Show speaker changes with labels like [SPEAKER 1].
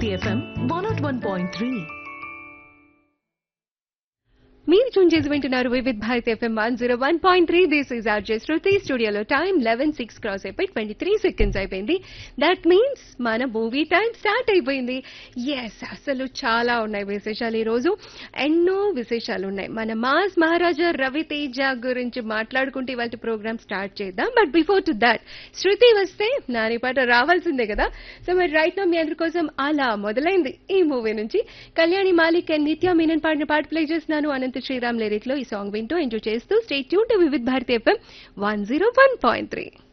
[SPEAKER 1] Bharati FM one nought one point three
[SPEAKER 2] మీరు tune చేసి వింటున్నారు Vividh Bharat FM one zero one point three this is RJ Shruti స్టూడియోలో time eleven six cross అయిపోయి twenty three seconds అయిపోయింది that means మన movie time start అయిపోయింది yes అసలు చాలా ఉన్నాయి విశేషాలు ఈ రోజు ఎన్నో విశేషాలు ఉన్నాయి మన మాస్ మహారాజా రవితేజ గురించి మాట్లాడుకుంటే ఇవాళ ప్రోగ్రామ్ స్టార్ట్ చేద్దాం but before to that Shruti వస్తే నాని పాట రావాల్సిందే కదా సో మరి రైట్ నా మీ అందరి కోసం అలా మొదలైంది ఈ మూవీ నుంచి కళ్యాణి మాలిక్ అండ్ నిత్య మీనన్ పాడిన పాట ప్లే చేస్తున్నాను అనంత శ్రీరామ్ లిరిక్ లో ఈ సాంగ్ వింటూ ఎంజాయ్ చేస్తూ stay tune to Vividh Bharati FM one zero one point three